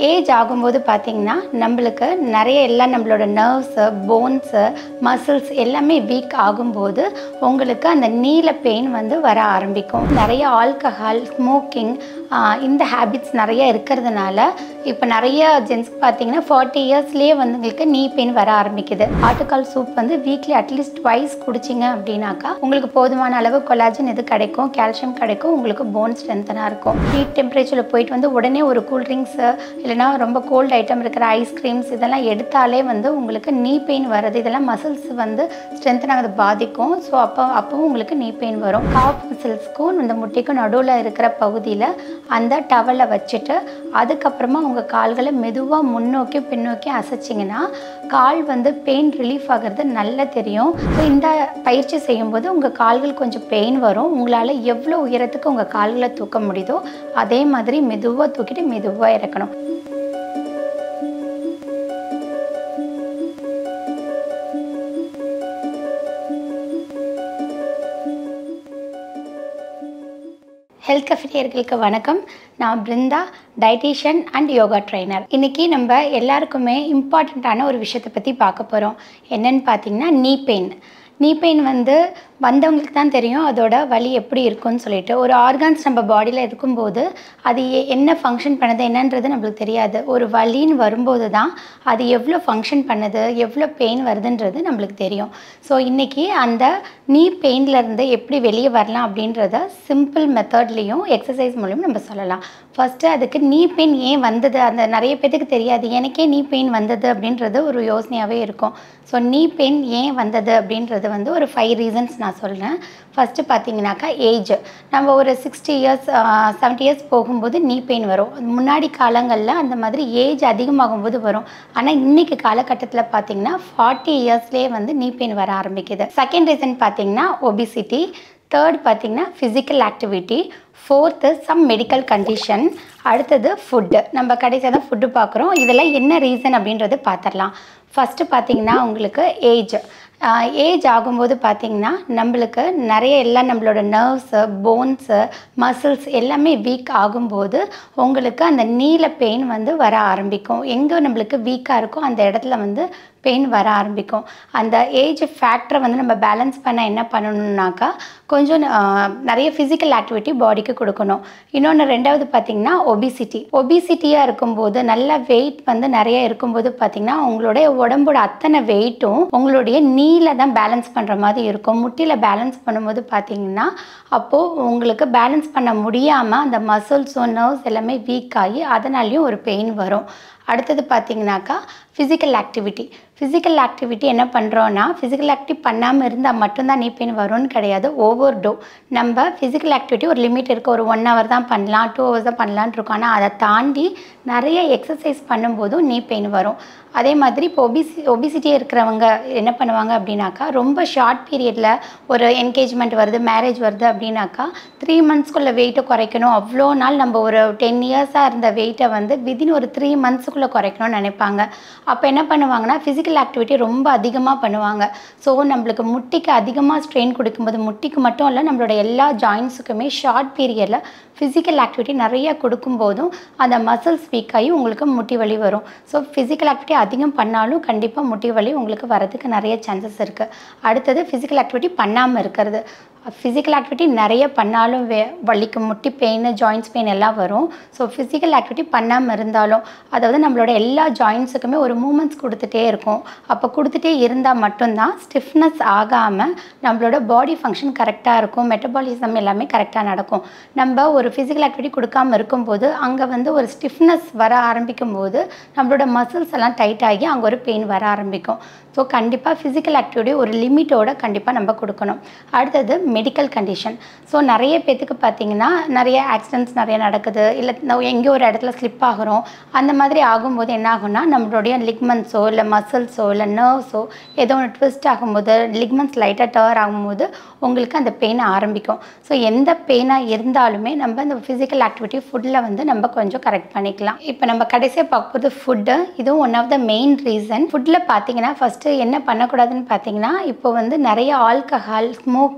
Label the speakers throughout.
Speaker 1: age ஆகும்போது பார்த்திங்கன்னா நம்மளுக்கு நிறைய எல்லாம் நம்மளோட நர்வ்ஸு போன்ஸு மசில்ஸ் எல்லாமே வீக் ஆகும்போது உங்களுக்கு அந்த நீல பெயின் வந்து வர ஆரம்பிக்கும் நிறைய ஆல்கஹால் ஸ்மோக்கிங் இந்த ஹேபிட்ஸ் நிறைய இருக்கிறதுனால இப்போ நிறைய ஜென்ஸ்க்கு பார்த்தீங்கன்னா ஃபார்ட்டி இயர்ஸ்லேயே வந்து உங்களுக்கு நீ பெயின் வர ஆரம்பிக்குது ஆட்டுக்கால் சூப் வந்து வீக்லி அட்லீஸ்ட் ட்வைஸ் குடிச்சிங்க அப்படின்னாக்கா உங்களுக்கு போதுமான அளவு கொலாஜன் இது கிடைக்கும் கால்சியம் கிடைக்கும் உங்களுக்கு போன் ஸ்ட்ரென்த்தனாக இருக்கும் ஹீட் டெம்பரேச்சரில் போயிட்டு வந்து உடனே ஒரு கூல் ட்ரிங்க்ஸு இல்லைனா ரொம்ப கோல்ட் ஐட்டம் இருக்கிற ஐஸ்கிரீம்ஸ் இதெல்லாம் எடுத்தாலே வந்து உங்களுக்கு நீ பெயின் வருது இதெல்லாம் மசில்ஸ் வந்து ஸ்ட்ரென்த்தன் ஆகிறது பாதிக்கும் ஸோ அப்போ அப்போவும் உங்களுக்கு நீ பெயின் வரும் காஃப் மசில்ஸ்க்கும் இந்த முட்டைக்கும் நடுவில் இருக்கிற பகுதியில் அந்த டவலை வச்சுட்டு அதுக்கப்புறமா உங்கள் கால்களை மெதுவாக முன்னோக்கி பின்னோக்கி அசைச்சிங்கன்னா கால் வந்து பெயின் ரிலீஃப் ஆகிறது நல்லா தெரியும் ஸோ இந்த பயிற்சி செய்யும்போது உங்கள் கால்கள் கொஞ்சம் பெயின் வரும் உங்களால் எவ்வளோ உயரத்துக்கு உங்கள் கால்களை தூக்க முடியுதோ அதே மாதிரி மெதுவாக தூக்கிட்டு மெதுவாக இறக்கணும் ஹெல்த் கஃபினியர்களுக்கு வணக்கம் நான் Brinda dietician and yoga trainer இன்றைக்கி நம்ம எல்லாருக்குமே இம்பார்ட்டண்ட்டான ஒரு விஷயத்தை பற்றி பார்க்க போகிறோம் என்னன்னு பார்த்தீங்கன்னா நீ பெயின் நீ பெயின் வந்து வந்தவங்களுக்கு தான் தெரியும் அதோட வலி எப்படி இருக்கும்னு சொல்லிட்டு ஒரு ஆர்கான்ஸ் நம்ம பாடியில் இருக்கும்போது அது எ- என்ன ஃபங்க்ஷன் பண்ணுது என்னன்றது நம்மளுக்கு தெரியாது ஒரு வலின்னு வரும்போது தான் அது எவ்வளோ ஃபங்க்ஷன் பண்ணுது எவ்வளோ பெயின் வருதுன்றது நம்மளுக்கு தெரியும் ஸோ இன்றைக்கி அந்த நீ பெயின்லேருந்து எப்படி வெளியே வரலாம் அப்படின்றத சிம்பிள் மெத்தட்லேயும் எக்ஸசைஸ் மூலியம் நம்ம சொல்லலாம் ஃபஸ்ட்டு அதுக்கு நீ பெயின் ஏன் வந்தது அந்த நிறைய பேத்துக்கு தெரியாது எனக்கே நீ பெயின் வந்தது அப்படின்றது ஒரு யோசனையாகவே இருக்கும் ஸோ நீ பெயின் ஏன் வந்தது அப்படின்றது வந்து ஒரு ஃபைவ் ரீசன்ஸ் நான் சொல்கிறேன் ஃபஸ்ட்டு பார்த்தீங்கன்னாக்கா ஏஜ் நம்ம ஒரு சிக்ஸ்டி இயர்ஸ் செவன்ட்டி இயர்ஸ் போகும்போது நீ பெயின் வரும் முன்னாடி காலங்களில் அந்த மாதிரி ஏஜ் அதிகமாகும்போது வரும் ஆனால் இன்னைக்கு காலகட்டத்தில் பார்த்தீங்கன்னா ஃபார்ட்டி இயர்ஸ்லேயே வந்து நீ பெயின் வர ஆரம்பிக்குது செகண்ட் ரீசன் பார்த்தீங்கன்னா ஒபிசிட்டி தேர்ட் பார்த்தீங்கன்னா physical activity fourth some medical condition அடுத்தது ஃபுட்டு நம்ம கடைசியாக தான் ஃபுட்டு பார்க்குறோம் இதெல்லாம் என்ன ரீசன் அப்படின்றது பார்த்துடலாம் ஃபஸ்ட்டு பார்த்தீங்கன்னா உங்களுக்கு ஏஜ் ஏஜ் ஆகும்போது பார்த்தீங்கன்னா நம்மளுக்கு நிறைய எல்லாம் நம்மளோட நர்வ்ஸு போன்ஸு மசில்ஸ் எல்லாமே வீக் ஆகும்போது உங்களுக்கு அந்த நீல பெயின் வந்து வர ஆரம்பிக்கும் எங்கே நம்மளுக்கு வீக்காக இருக்கோ அந்த இடத்துல வந்து பெயின் வர ஆரம்பிக்கும் அந்த ஏஜ் ஃபேக்டரை வந்து நம்ம பேலன்ஸ் பண்ண என்ன பண்ணணும்னாக்கா கொஞ்சம் ஆஹ், நிறைய ஃபிசிக்கல் ஆக்டிவிட்டி பாடிக்கு கொடுக்கணும் இன்னொன்று ரெண்டாவது பார்த்திங்கன்னா ஒபிசிட்டி ஒபிசிட்டியாக இருக்கும்போது நல்ல வெயிட் வந்து நிறைய இருக்கும்போது பார்த்திங்கன்னா உங்களுடைய உடம்போட அத்தனை வெயிட்டும் உங்களுடைய நீல தான் பேலன்ஸ் பண்ணுற மாதிரி இருக்கும் முட்டியில் பேலன்ஸ் பண்ணும்போது பார்த்திங்கன்னா அப்போது உங்களுக்கு பேலன்ஸ் பண்ண முடியாமல் அந்த மசில்ஸும் நர்வ்ஸ் எல்லாமே வீக் ஆகி அதனாலையும் ஒரு பெயின் வரும் அடுத்தது பார்த்தீங்கன்னாக்கா ஃபிசிக்கல் ஆக்டிவிட்டி ஃபிசிக்கல் ஆக்டிவிட்டி என்ன பண்ணுறோன்னா ஃபிசிக்கல் ஆக்டிவ் பண்ணாமல் இருந்தால் மட்டும்தான் நீ பெயின் வரும்னு கிடையாது ஓவர் டோ நம்ம ஃபிசிக்கல் ஆக்டிவிட்டி ஒரு லிமிட் இருக்குது ஒரு ஒன் ஹவர் தான் பண்ணலாம் டூ ஹவர்ஸ் தான் பண்ணலான்னு இருக்கோம் ஆனால் அதை தாண்டி நிறைய எக்ஸசைஸ் பண்ணும்போதும் நீ பெயின் வரும் அதே மாதிரி இப்போ ஒபிசி ஒபிசிட்டி இருக்கிறவங்க என்ன பண்ணுவாங்க அப்படின்னாக்கா ரொம்ப ஷார்ட் பீரியடில் ஒரு என்கேஜ்மெண்ட் வருது மேரேஜ் வருது அப்படின்னாக்கா த்ரீ மந்த்ஸ்க்குள்ளே வெயிட்டை குறைக்கணும் அவ்வளோ நாள் நம்ம ஒரு டென் இயர்ஸாக இருந்த வெயிட்டை வந்து விதின் ஒரு த்ரீ மந்த்ஸுக்குள்ளே குறைக்கணும்னு நினைப்பாங்க அப்போ என்ன பண்ணுவாங்கன்னா ஃபிசிக்கல் ஆக்டிவிட்டி ரொம்ப அதிகமாக பண்ணுவாங்க ஸோ நம்மளுக்கு முட்டிக்கு அதிகமாக ஸ்ட்ரெயின் கொடுக்கும்போது முட்டிக்கு மட்டும் இல்லை நம்மளோட எல்லா ஜாயின்ஸுக்குமே ஷார்ட் பீரியடில் ஃபிசிக்கல் ஆக்டிவிட்டி நிறைய கொடுக்கும்போதும் அந்த மசில்ஸ் வீக் ஆகி உங்களுக்கு முட்டி வலி வரும் ஸோ ஃபிசிக்கல் ஆக்டிவிட்டி அதிகம் பண்ணாலும் கண்டிப்பாக முட்டி வலி உங்களுக்கு வரதுக்கு நிறைய சான்சஸ் இருக்குது அடுத்தது ஃபிசிக்கல் ஆக்டிவிட்டி பண்ணாமல் இருக்கிறது ஃபிசிக்கல் ஆக்டிவிட்டி நிறைய பண்ணாலும் வே வலிக்கும் முட்டி பெயின் ஜாயின்ஸ் பெயின் எல்லாம் வரும் ஸோ ஃபிசிக்கல் ஆக்டிவிட்டி பண்ணாமல் இருந்தாலும் அதாவது நம்மளோட எல்லா ஜாயின்ஸுக்குமே ஒரு மூமெண்ட்ஸ் கொடுத்துட்டே இருக்கும் அப்போ கொடுத்துட்டே இருந்தால் மட்டும்தான் ஸ்டிஃப்னஸ் ஆகாமல் நம்மளோட பாடி ஃபங்க்ஷன் கரெக்டாக இருக்கும் மெட்டபாலிசம் எல்லாமே கரெக்டாக நடக்கும் நம்ம ஒரு ஃபிசிக்கல் ஆக்டிவிட்டி கொடுக்காம இருக்கும்போது அங்கே வந்து ஒரு ஸ்டிஃப்னஸ் வர ஆரம்பிக்கும் போது நம்மளோட மசில்ஸ் எல்லாம் டைட் ஆகி அங்கே ஒரு பெயின் வர ஆரம்பிக்கும் ஸோ கண்டிப்பாக ஃபிசிக்கல் ஆக்டிவிட்டி ஒரு லிமிட்டோட கண்டிப்பாக நம்ம கொடுக்கணும் அடுத்தது மெடிக்கல் கண்டிஷன் ஸோ நிறைய பேத்துக்கு பார்த்தீங்கன்னா நிறைய ஆக்சிடென்ட்ஸ் நிறைய நடக்குது இல்லை எங்கேயோ ஒரு இடத்துல ஸ்லிப் ஆகுறோம் அந்த மாதிரி ஆகும்போது என்ன ஆகும்னா நம்மளுடைய லிக்மெண்ட்ஸோ இல்லை மசில்ஸோ இல்லை நர்வ்ஸோ ஏதோ ஒன்று ட்விஸ்ட் ஆகும்போது லிக்மெண்ட்ஸ் லைட்டாக டர் ஆகும்போது உங்களுக்கு அந்த பெயின் ஆரம்பிக்கும் ஸோ எந்த பெயினாக இருந்தாலுமே நம்ம இந்த ஃபிசிக்கல் ஆக்டிவிட்டி ஃபுட்டில் வந்து நம்ம கொஞ்சம் கரெக்ட் பண்ணிக்கலாம் இப்போ நம்ம கடைசியாக பார்க்க போகிறது ஃபுட்டு இதுவும் one of the main reason ஃபுட்டில் பார்த்தீங்கன்னா ஃபஸ்ட்டு என்ன பண்ணக்கூடாதுன்னு பார்த்தீங்கன்னா இப்போ வந்து நிறைய ஆல்கஹால் ஸ்மோக்கிங்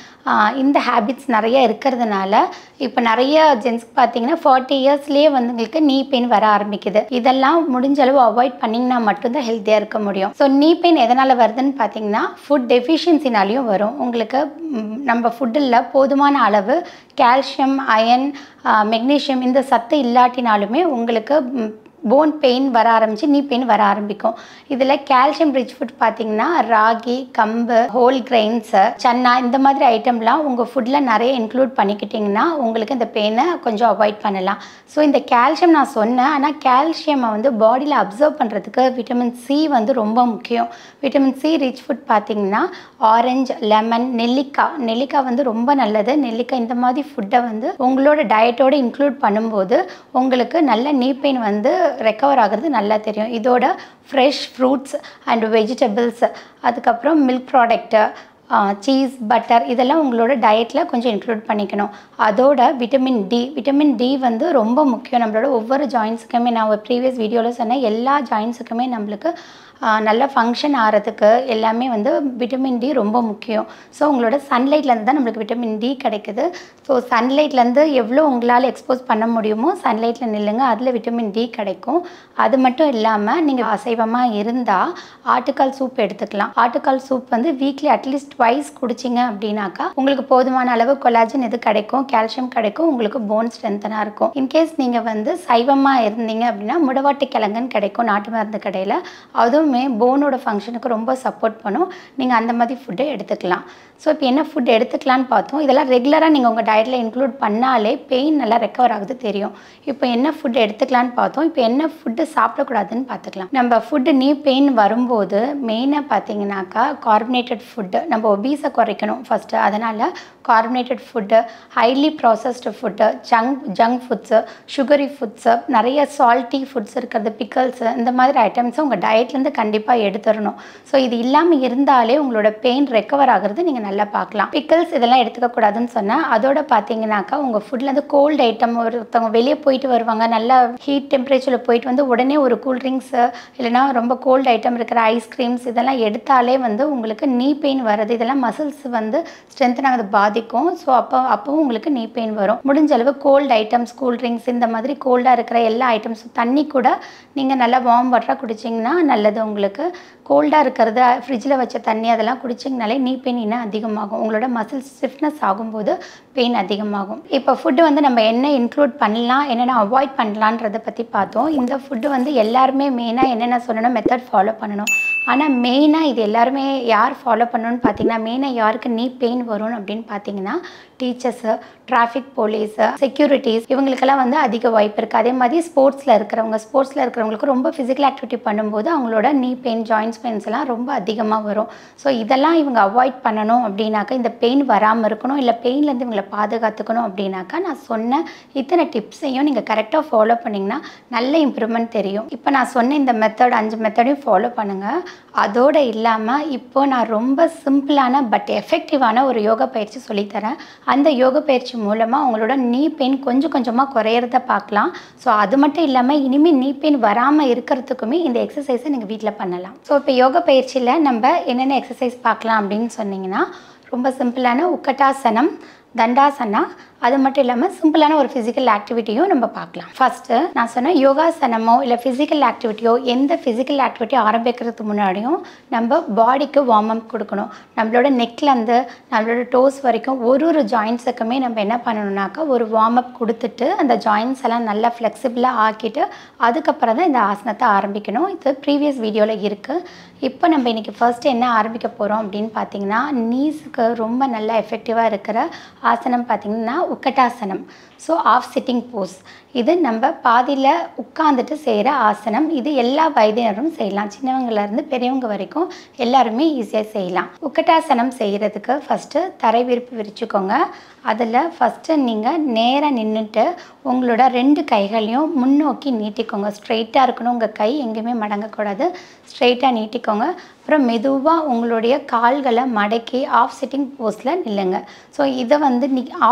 Speaker 1: ஆஹ் இந்த ஹேபிட்ஸ் நிறைய இருக்கிறதுனால இப்போ நிறைய ஜென்ஸ்க்கு பார்த்தீங்கன்னா ஃபார்ட்டி இயர்ஸ்லேயே வந்து உங்களுக்கு நீ பெயின் வர ஆரம்பிக்குது இதெல்லாம் முடிஞ்ச அளவு அவாய்ட் பண்ணிங்கன்னா மட்டும்தான் ஹெல்த்தியாக இருக்க முடியும் ஸோ நீ பெயின் எதனால் வருதுன்னு பார்த்தீங்கன்னா ஃபுட் டெஃபிஷியன்சினாலையும் வரும் உங்களுக்கு ம், நம்ம ஃபுட்டில் போதுமான அளவு கால்சியம் அயன் மெக்னீஷியம் இந்த சத்து இல்லாட்டினாலுமே உங்களுக்கு போன் பெயின் வர ஆரம்பிச்சு நீ பெயின் வர ஆரம்பிக்கும் இதில் கால்சியம் ரிச் ஃபுட் பார்த்தீங்கன்னா ராகி கம்பு ஹோல் கிரெயின்ஸு சன்னா இந்த மாதிரி ஐட்டம்லாம் உங்கள் ஃபுட்டில் நிறைய இன்க்ளூட் பண்ணிக்கிட்டிங்கன்னா உங்களுக்கு இந்த பெயினை கொஞ்சம் அவாய்ட் பண்ணலாம் ஸோ இந்த கால்சியம் நான் சொன்னேன் ஆனால் கால்சியமை வந்து பாடியில் அப்சர்வ் பண்ணுறதுக்கு விட்டமின் சி வந்து ரொம்ப முக்கியம் விட்டமின் சி ரிச் ஃபுட் பார்த்தீங்கன்னா ஆரஞ்சு லெமன் நெல்லிக்காய் நெல்லிக்காய் வந்து ரொம்ப நல்லது நெல்லிக்காய் இந்த மாதிரி ஃபுட்டை வந்து உங்களோட டயட்டோட இன்க்ளூட் பண்ணும்போது உங்களுக்கு நல்ல நீ பெயின் வந்து ரெக்கவர் ஆகிறது நல்லா தெரியும் இதோட ஃப்ரெஷ் ஃப்ரூட்ஸ் அண்ட் வெஜிடபிள்ஸ் அதுக்கப்புறம் மில்க் ப்ராடக்ட்டு சீஸ் பட்டர் இதெல்லாம் உங்களோட டயட்டில் கொஞ்சம் இன்க்ளூட் பண்ணிக்கணும் அதோட விட்டமின் டி விட்டமின் டி வந்து ரொம்ப முக்கியம் நம்மளோட ஒவ்வொரு ஜாயின்ஸுக்குமே நான் ஒரு ப்ரீவியஸ் வீடியோவில் சொன்னேன் எல்லா ஜாயின்ஸுக்குமே நம்மளுக்கு ஆஹ், நல்ல ஃபங்க்ஷன் ஆகிறதுக்கு எல்லாமே வந்து விட்டமின் டி ரொம்ப முக்கியம் ஸோ உங்களோட சன்லைட்லேருந்து தான் நம்மளுக்கு விட்டமின் டி கிடைக்குது ஸோ சன்லைட்லேருந்து எவ்வளோ உங்களால் எக்ஸ்போஸ் பண்ண முடியுமோ சன்லைட்டில் நில்லுங்க அதில் விட்டமின் டி கிடைக்கும் அது மட்டும் இல்லாமல் நீங்கள் அசைவமாக இருந்தால் ஆட்டுக்கால் சூப் எடுத்துக்கலாம் ஆட்டுக்கால் சூப் வந்து வீக்லி அட்லீஸ்ட் ட்வைஸ் குடிச்சிங்க அப்படின்னாக்கா உங்களுக்கு போதுமான அளவு கொலாஜன் இது கிடைக்கும் கால்சியம் கிடைக்கும் உங்களுக்கு போன் ஸ்ட்ரென்த்தனாக இருக்கும் இன்கேஸ் நீங்கள் வந்து சைவமாக இருந்தீங்க அப்படின்னா முடவாட்டு கிழங்குன்னு கிடைக்கும் நாட்டு மருந்து கடையில் அதுவுமே போனோட ஃபங்க்ஷனுக்கு ரொம்ப சப்போர்ட் பண்ணும் நீங்கள் அந்த மாதிரி ஃபுட்டை எடுத்துக்கலாம் ஸோ இப்போ என்ன ஃபுட் எடுத்துக்கலான்னு பார்த்தோம் இதெல்லாம் ரெகுலராக நீங்கள் உங்கள் டயட்டில் இன்க்ளூட் பண்ணாலே பெயின் நல்லா ரெக்கவர் ஆகுது தெரியும் இப்போ என்ன ஃபுட் எடுத்துக்கலான்னு பார்த்தோம் இப்போ என்ன ஃபுட்டு சாப்பிடக்கூடாதுன்னு பார்த்துக்கலாம் நம்ம ஃபுட்டு நீ பெயின் வரும்போது மெயினாக பார்த்தீங்கன்னாக்கா கார்பனேட்டட் ஃபுட்டு நம்ம ஒபீஸை குறைக்கணும் ஃபஸ்ட்டு அதனால் carbonated food highly processed food junk junk foods sugary foods நிறைய சால்ட்டி ஃபுட்ஸ் இருக்கிறது பிக்கல்ஸு இந்த மாதிரி ஐட்டம்ஸை உங்கள் டயட்லேருந்து கண்டிப்பாக எடுத்துடணும் ஸோ இது இல்லாமல் இருந்தாலே உங்களோட பெயின் ரெக்கவர் ஆகுறது நீங்கள் நல்லா பார்க்கலாம் பிக்கல்ஸ் இதெல்லாம் எடுத்துக்க கூடாதுன்னு சொன்னால் அதோட பார்த்தீங்கன்னாக்கா உங்கள் ஃபுட்லேருந்து கோல்டு ஐட்டம் ஒருத்தவங்க வெளியே போயிட்டு வருவாங்க நல்லா ஹீட் டெம்பரேச்சரில் போயிட்டு வந்து உடனே ஒரு கூல் ட்ரிங்க்ஸு இல்லைனா ரொம்ப கோல்டு ஐட்டம் இருக்கிற ஐஸ்கிரீம்ஸ் இதெல்லாம் எடுத்தாலே வந்து உங்களுக்கு நீ பெயின் வருது இதெல்லாம் மசில்ஸ் வந்து ஸ்ட்ரென்த் ஆகுது பாதிக்கும் ஸோ அப்போ அப்போவும் உங்களுக்கு நீ பெயின் வரும் முடிஞ்ச அளவு கோல்டு ஐட்டம்ஸ் கூல் ட்ரிங்க்ஸ் இந்த மாதிரி கோல்டாக இருக்கிற எல்லா ஐட்டம்ஸும் தண்ணி கூட நீங்கள் நல்லா வார்ம் வாட்டராக குடிச்சிங்கன்னா நல்லது உங்களுக்கு கோல்டாக இருக்கிறது ஃப்ரிட்ஜில் வச்ச தண்ணி அதெல்லாம் குடிச்சிங்கனாலே நீ பெயின் இன்னும் அதிகமாகும் உங்களோட மசில் ஸ்டிஃப்னஸ் ஆகும்போது பெயின் அதிகமாகும் இப்போ ஃபுட்டு வந்து நம்ம என்ன இன்க்ளூட் பண்ணலாம் என்னென்ன அவாய்ட் பண்ணலான்றதை பற்றி பார்த்தோம் இந்த ஃபுட்டு வந்து எல்லாருமே மெயினாக என்னென்ன சொல்லணும் மெத்தட் ஃபாலோ பண்ணணும் ஆனால் மெயினாக இது எல்லாருமே யார் ஃபாலோ பண்ணணும்னு பார்த்தீங்கன்னா மெயினாக யாருக்கு நீ பெயின் வரும் அப்படின்னு பார்த்தீங்கன்னா டீச்சர்ஸு டிராஃபிக் போலீஸு செக்யூரிட்டிஸ் இவங்களுக்கெல்லாம் வந்து அதிக வாய்ப்பு இருக்குது அதே மாதிரி ஸ்போர்ட்ஸில் இருக்கிறவங்க ஸ்போர்ட்ஸில் இருக்கிறவங்களுக்கு ரொம்ப ஃபிசிக்கல் ஆக்டிவிட்டி பண்ணும்போது அவங்களோட நீ பெயின் ஜாயின்ஸ் பெயின்ஸ் எல்லாம் ரொம்ப அதிகமாக வரும் ஸோ இதெல்லாம் இவங்க அவாய்ட் பண்ணணும் அப்படின்னாக்கா இந்த பெயின் வராமல் இருக்கணும் இல்லை பெயின்லேருந்து இவங்களை பாதுகாத்துக்கணும் அப்படின்னாக்கா நான் சொன்ன இத்தனை டிப்ஸையும் நீங்கள் கரெக்டாக ஃபாலோ பண்ணிங்கன்னா நல்ல இம்ப்ரூவ்மெண்ட் தெரியும் இப்போ நான் சொன்ன இந்த மெத்தட் அஞ்சு மெத்தடையும் ஃபாலோ பண்ணுங்கள் அதோடு இல்லாமல் இப்போ நான் ரொம்ப சிம்பிளான பட் எஃபெக்டிவான ஒரு யோகா பயிற்சி சொல்லித்தரேன் அந்த யோகா பயிற்சி மூலமாக உங்களோட நீ பெயின் கொஞ்சம் கொஞ்சமாக குறையிறத பார்க்கலாம் ஸோ அது மட்டும் இல்லாமல் இனிமேல் நீ பெயின் வராமல் இருக்கிறதுக்குமே இந்த எக்ஸசைஸை நீங்கள் வீட்டில் பண்ணலாம் ஸோ இப்போ யோகா பயிற்சியில் நம்ம என்னென்ன எக்ஸசைஸ் பார்க்கலாம் அப்படின்னு சொன்னீங்கன்னா ரொம்ப சிம்பிளான உக்கட்டாசனம் தண்டாசனா அது மட்டும் இல்லாமல் சிம்பிளான ஒரு ஃபிசிக்கல் ஆக்டிவிட்டியும் நம்ம பார்க்கலாம் ஃபஸ்ட்டு நான் சொன்ன யோகாசனமோ இல்லை ஃபிசிக்கல் ஆக்டிவிட்டியோ எந்த ஃபிசிக்கல் ஆக்டிவிட்டி ஆரம்பிக்கிறதுக்கு முன்னாடியும் நம்ம பாடிக்கு வார்ம் அப் கொடுக்கணும் நம்மளோட நெக்லேருந்து நம்மளோட டோஸ் வரைக்கும் ஒரு ஒரு ஜாயின்ஸுக்குமே நம்ம என்ன பண்ணணும்னாக்கா ஒரு வார்ம் அப் கொடுத்துட்டு அந்த ஜாயின்ஸ் எல்லாம் நல்லா ஃப்ளெக்சிபிளாக ஆக்கிட்டு அதுக்கப்புறம் தான் இந்த ஆசனத்தை ஆரம்பிக்கணும் இது ப்ரீவியஸ் வீடியோவில் இருக்குது இப்போ நம்ம இன்றைக்கி ஃபர்ஸ்ட் என்ன ஆரம்பிக்க போகிறோம் அப்படின்னு பார்த்தீங்கன்னா நீஸுக்கு ரொம்ப நல்லா எஃபெக்டிவாக இருக்கிற ஆசனம் பார்த்திங்கன்னா Utkatasana so half sitting pose இது நம்ம பாதியில் உட்காந்துட்டு செய்கிற ஆசனம் இது எல்லா வயதினரும் செய்யலாம் சின்னவங்கலேருந்து பெரியவங்க வரைக்கும் எல்லாருமே ஈஸியாக செய்யலாம் உக்கட்டாசனம் செய்கிறதுக்கு ஃபஸ்ட்டு தரை விரிப்பு விரிச்சுக்கோங்க அதில் ஃபஸ்ட்டு நீங்கள் நேராக நின்றுட்டு உங்களோட ரெண்டு கைகளையும் முன்னோக்கி நீட்டிக்கோங்க ஸ்ட்ரெயிட்டாக இருக்கணும் உங்கள் கை எங்கேயுமே மடங்கக்கூடாது ஸ்ட்ரெயிட்டாக நீட்டிக்கோங்க அப்புறம் மெதுவாக உங்களுடைய கால்களை மடக்கி ஆஃப் சிட்டிங் போஸில் நில்லுங்க ஸோ இதை வந்து நீ ஆஃப் சிட்டிங்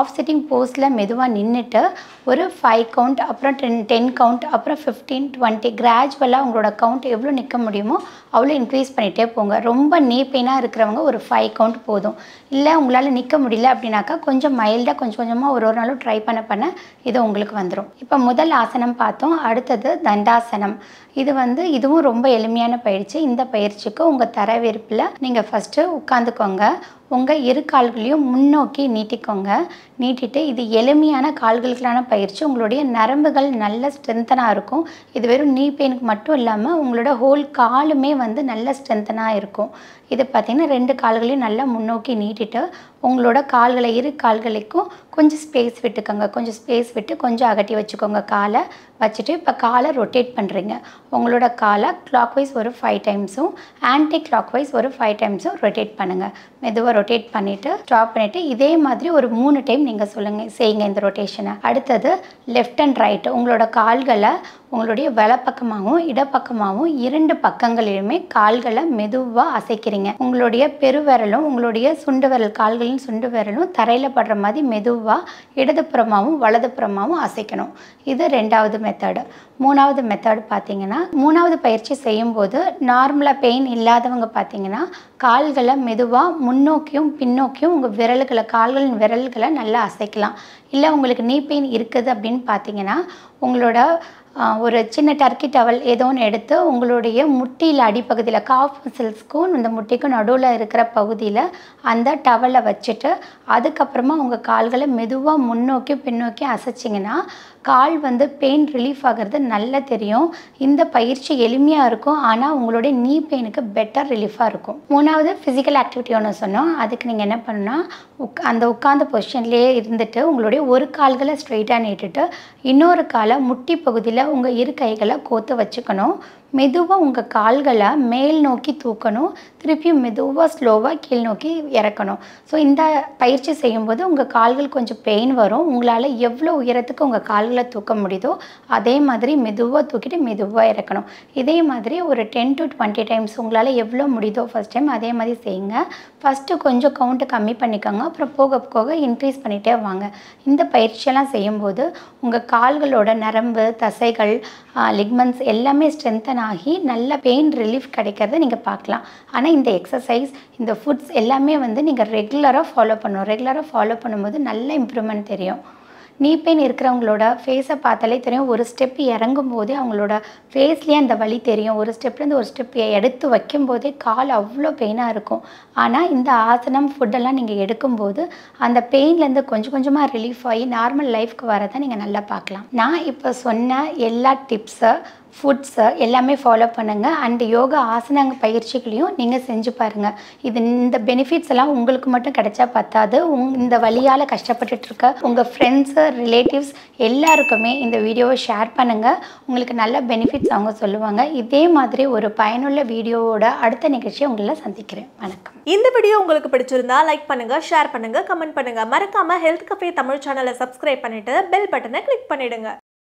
Speaker 1: போஸில் மெதுவாக நின்றுட்டு ஒரு ஃபைவ் கவுண்ட் அப்புறம் டென் டென் கவுண்ட் அப்புறம் ஃபிஃப்டீன் டுவெண்ட்டி கிராஜுவலாக உங்களோட கவுண்ட் எவ்வளோ நிற்க முடியுமோ அவ்வளோ இன்க்ரீஸ் பண்ணிகிட்டே போங்க ரொம்ப நீ பெயினாக இருக்கிறவங்க ஒரு ஃபைவ் கவுண்ட் போதும் இல்லை உங்களால் நிற்க முடியல அப்படின்னாக்கா கொஞ்சம் மைல்டாக கொஞ்சம் கொஞ்சமாக ஒரு ஒரு நாளும் ட்ரை பண்ண பண்ண இது உங்களுக்கு வந்துடும் இப்போ முதல் ஆசனம் பார்த்தோம் அடுத்தது தண்டாசனம் இது வந்து இதுவும் ரொம்ப எளிமையான பயிற்சி இந்த பயிற்சிக்கு உங்கள் தரவிருப்பில் நீங்கள் ஃபஸ்ட்டு உட்காந்துக்கோங்க உங்கள் இரு கால்களையும் முன்னோக்கி நீட்டிக்கோங்க நீட்டிட்டு இது எளிமையான கால்களுக்கான பயிற்சி உங்களுடைய நரம்புகள் நல்ல ஸ்ட்ரென்த்தனாக இருக்கும் இது வெறும் நீ பெயினுக்கு மட்டும் இல்லாமல் உங்களோட ஹோல் காலுமே வந்து நல்ல ஸ்ட்ரென்த்தனாக இருக்கும் இது பார்த்திங்கன்னா ரெண்டு கால்களையும் நல்லா முன்னோக்கி நீட்டிட்டு உங்களோட கால்களை இரு கால்களுக்கும் கொஞ்சம் ஸ்பேஸ் விட்டுக்கோங்க கொஞ்சம் ஸ்பேஸ் விட்டு கொஞ்சம் அகட்டி வச்சுக்கோங்க காலை வச்சுட்டு இப்போ காலை ரொட்டேட் பண்ணுறீங்க உங்களோட காலை கிளாக் வைஸ் ஒரு ஃபைவ் டைம்ஸும் ஆன்டி கிளாக் வைஸ் ஒரு ஃபைவ் டைம்ஸும் ரொட்டேட் பண்ணுங்கள் மெதுவாக ரொட்டேட் பண்ணிவிட்டு ஸ்டாப் பண்ணிவிட்டு இதே மாதிரி ஒரு மூணு டைம் நீங்கள் சொல்லுங்கள் செய்யுங்க இந்த ரொட்டேஷனை அடுத்தது லெஃப்ட் அண்ட் ரைட் உங்களோட கால்களை உங்களுடைய வலப்பக்கமாகவும் இடப்பக்கமாகவும் இரண்டு பக்கங்களிலுமே கால்களை மெதுவாக அசைக்கிறீங்க உங்களுடைய பெருவிரலும் உங்களுடைய சுண்டு விரல் கால்களின் சுண்டு விரலும் தரையில் படுற மாதிரி மெதுவாக இடதுபுறமாகவும் வலதுபுறமாகவும் அசைக்கணும் இது ரெண்டாவது மெத்தடு மூணாவது மெத்தட் பார்த்தீங்கன்னா மூணாவது பயிற்சி செய்யும்போது நார்மலாக பெயின் இல்லாதவங்க பார்த்தீங்கன்னா கால்களை மெதுவாக முன்னோக்கியும் பின்னோக்கியும் உங்கள் விரல்களை கால்களின் விரல்களை நல்லா அசைக்கலாம் இல்லை உங்களுக்கு நீ பெயின் இருக்குது அப்படின்னு பார்த்தீங்கன்னா உங்களோட ஆஹ், ஒரு சின்ன டர்க்கி டவல் ஏதோ ஒன்று எடுத்து உங்களுடைய முட்டியில் அடிப்பகுதியில் காஃப் மசில்ஸ்க்கும் இந்த முட்டிக்கும் நடுவில் இருக்கிற பகுதியில் அந்த டவலை வச்சுட்டு அதுக்கப்புறமா உங்கள் கால்களை மெதுவாக முன்னோக்கி பின்னோக்கி அசைச்சிங்கன்னா கால் வந்து பெயின் ரிலீஃப் ஆகிறது நல்லா தெரியும் இந்த பயிற்சி எளிமையாக இருக்கும் ஆனால் உங்களுடைய நீ பெயினுக்கு பெட்டர் ரிலீஃபாக இருக்கும் மூணாவது ஃபிசிக்கல் ஆக்டிவிட்டி ஒன்று சொன்னோம் அதுக்கு நீங்கள் என்ன பண்ணணும்னா உக் அந்த உட்கார்ந்த பொசிஷன்லேயே இருந்துட்டு உங்களுடைய ஒரு கால்களை ஸ்ட்ரைட்டாக நீட்டுட்டு இன்னொரு காலை முட்டி பகுதியில் உங்கள் இரு கைகளை கோத்து வச்சுக்கணும் மெதுவாக உங்கள் கால்களை மேல் நோக்கி தூக்கணும் திருப்பியும் மெதுவாக ஸ்லோவாக கீழ் நோக்கி இறக்கணும் ஸோ இந்த பயிற்சி செய்யும்போது உங்கள் கால்கள் கொஞ்சம் பெயின் வரும் உங்களால் எவ்வளோ உயரத்துக்கு உங்கள் கால்களை தூக்க முடியுதோ அதே மாதிரி மெதுவாக தூக்கிட்டு மெதுவாக இறக்கணும் இதே மாதிரி ஒரு டென் டு டுவெண்ட்டி டைம்ஸ் உங்களால் எவ்வளோ முடியுதோ ஃபஸ்ட் டைம் அதே மாதிரி செய்யுங்க ஃபஸ்ட்டு கொஞ்சம் கவுண்ட்டு கம்மி பண்ணிக்கோங்க அப்புறம் போக போக இன்க்ரீஸ் பண்ணிகிட்டே வாங்க இந்த பயிற்சியெல்லாம் செய்யும்போது உங்கள் கால்களோட நரம்பு தசைகள் லிக்மெண்ட்ஸ் எல்லாமே ஸ்ட்ரென்தன் ஆகி நல்ல பெயின் ரிலீஃப் கிடைக்கிறத நீங்கள் பார்க்கலாம் ஆனால் இந்த எக்ஸசைஸ் இந்த ஃபுட்ஸ் எல்லாமே வந்து நீங்கள் ரெகுலராக ஃபாலோ பண்ணணும் ரெகுலராக ஃபாலோ பண்ணும்போது நல்ல இம்ப்ரூவ்மெண்ட் தெரியும் நீ பெயின் இருக்கிறவங்களோட ஃபேஸை பார்த்தாலே தெரியும் ஒரு ஸ்டெப் இறங்கும் போதே அவங்களோட ஃபேஸ்லேயே அந்த வலி தெரியும் ஒரு ஸ்டெப்லேருந்து ஒரு ஸ்டெப் எடுத்து வைக்கும்போதே கால் அவ்வளோ பெயினாக இருக்கும் ஆனால் இந்த ஆசனம் ஃபுட்டெல்லாம் நீங்கள் எடுக்கும்போது அந்த பெயின்லேருந்து கொஞ்சம் கொஞ்சமாக ரிலீஃப் ஆகி நார்மல் லைஃப்க்கு வரதை நீங்கள் நல்லா பார்க்கலாம் நான் இப்போ சொன்ன எல்லா டிப்ஸை ஃபுட்ஸை எல்லாமே ஃபாலோ பண்ணுங்கள் அண்ட் யோகா ஆசனங்க பயிற்சிகளையும் நீங்கள் செஞ்சு பாருங்கள் இது இந்த பெனிஃபிட்ஸ் எல்லாம் உங்களுக்கு மட்டும் கிடைச்சா பத்தாது உங் இந்த வழியால் கஷ்டப்பட்டுட்டு இருக்க உங்கள் ஃப்ரெண்ட்ஸு ரிலேட்டிவ்ஸ் எல்லாருக்குமே இந்த வீடியோவை ஷேர் பண்ணுங்கள் உங்களுக்கு நல்ல பெனிஃபிட்ஸ் அவங்க சொல்லுவாங்க இதே மாதிரி ஒரு பயனுள்ள வீடியோவோட அடுத்த நிகழ்ச்சியை உங்களை சந்திக்கிறேன் வணக்கம்
Speaker 2: இந்த வீடியோ உங்களுக்கு பிடிச்சிருந்தா லைக் பண்ணுங்க ஷேர் பண்ணுங்க கமெண்ட் பண்ணுங்க மறக்காம ஹெல்த் கஃபே தமிழ் சேனலை சப்ஸ்கிரைப் பண்ணிட்டு பெல் பட்டனை கிளிக் பண்ணிடுங்க